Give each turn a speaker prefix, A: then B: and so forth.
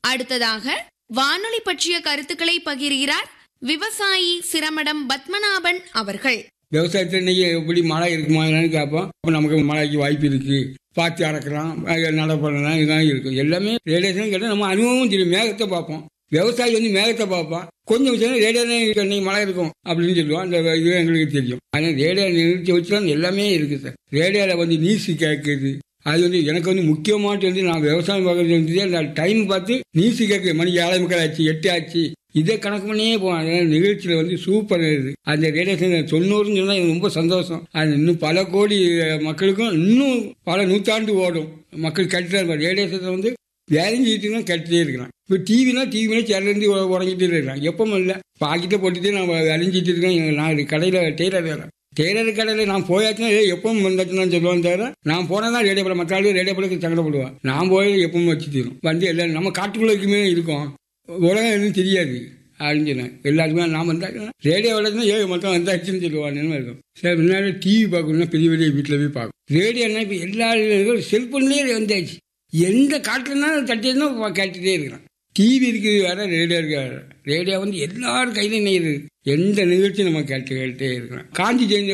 A: அடுத்ததாக வானொலி பற்றிய கருத்துக்களை பகிர்கிறார் விவசாயி சிரமடம் பத்மநாபன் அவர்கள்
B: விவசாயத்தில் இன்னைக்கு எப்படி மழை இருக்குமா என்னன்னு கேட்போம் அப்போ நமக்கு மழைக்கு வாய்ப்பு இருக்கு பார்த்து அறக்கலாம் நட பண்ணலாம் இதெல்லாம் இருக்கு எல்லாமே ரேடியேஷன் கேட்டால் நம்ம அனுபவமும் தெரியும் மேகத்தை பார்ப்போம் விவசாயி வந்து மேகத்தை பார்ப்பான் கொஞ்சம் விஷயம் ரேடியேஷன் இன்னைக்கு மழை இருக்கும் அப்படின்னு சொல்லுவான் அந்த இது எங்களுக்கு தெரியும் ஆனால் ரேடியோ நிறுத்தி வச்சு தான் எல்லாமே இருக்கு சார் ரேடியோவில் வந்து நியூஸ் கேட்குது அது வந்து எனக்கு வந்து முக்கியமானது வந்து நான் விவசாயம் பார்க்கறது வந்து அந்த டைம் பார்த்து நியூஸ் கேட்குது மணி ஏழை முக்கால் ஆச்சு எட்டு ஆச்சு இதை கணக்கு பண்ணியே போவான் அதனால நிகழ்ச்சியில வந்து சூப்பர் இது அந்த ரேடியேஷன் தொண்ணூறுன்னு சொன்னா எனக்கு ரொம்ப சந்தோஷம் அது இன்னும் பல கோடி அஹ், மக்களுக்கும் இன்னும் பல நூற்றாண்டு ஓடும் மக்கள் கேட்டுட்டே இருப்பாங்க ரேடியேஷனை வந்து வேலைஞ்சிட்டு தான் கேட்டுட்டே இருக்கிறான் இப்போ டிவினா டிவினா சேர்லேருந்து உறங்கிட்டே இருக்கிறான் எப்பவும் இல்லை பாக்கிட்ட போட்டுட்டு நான் வேலைஞ்சிட்டு இருக்கேன் நான் கடையில் டெய்லர் வேலை டெய்லர் கடையில் நான் போயாச்சுன்னா ஏய், எப்பவும் வந்தாச்சுன்னு தான் சொல்லுவான் தவிர நான் போனால் தான் ரேடியோ படம் மற்ற ஆளு ரேடியோ படத்துக்கு சங்கடப்படுவான் நான் போய் எப்பவும் வச்சு தீரும் வந்து எல்லாம் நம்ம காட்டுக்குள்ள இருக்குமே இருக்கோம் உலகம் எதுவும் தெரியாது அப்படின்னு சொன்னேன் எல்லாருக்குமே நான் வந்தாச்சுன்னா ரேடியோ வளர்த்துனா ஏழு மட்டும் வந்தாச்சுன்னு சொல்லுவான்னு இருக்கும் சரி முன்னாடி டிவி பார்க்கணும்னா பெரிய பெரிய வீட்டில் போய் பார்க்கும் ரேடியோனா இப்போ எல்லா செல்ஃபோன்லேயே வந்தாச்சு எந்த காட்டுலனாலும் தட்டியதுன்னா கேட்டுகிட்டே இருக்கிறான் டிவி இருக்குது வேற ரேடியோ இருக்கு வேற ரேடியோ வந்து எல்லாரும் கையிலும் இணையுது எந்த நிகழ்ச்சியும் நம்ம கேட்டு கேட்டுட்டே இருக்கிறோம் காந்தி ஜெயந்தி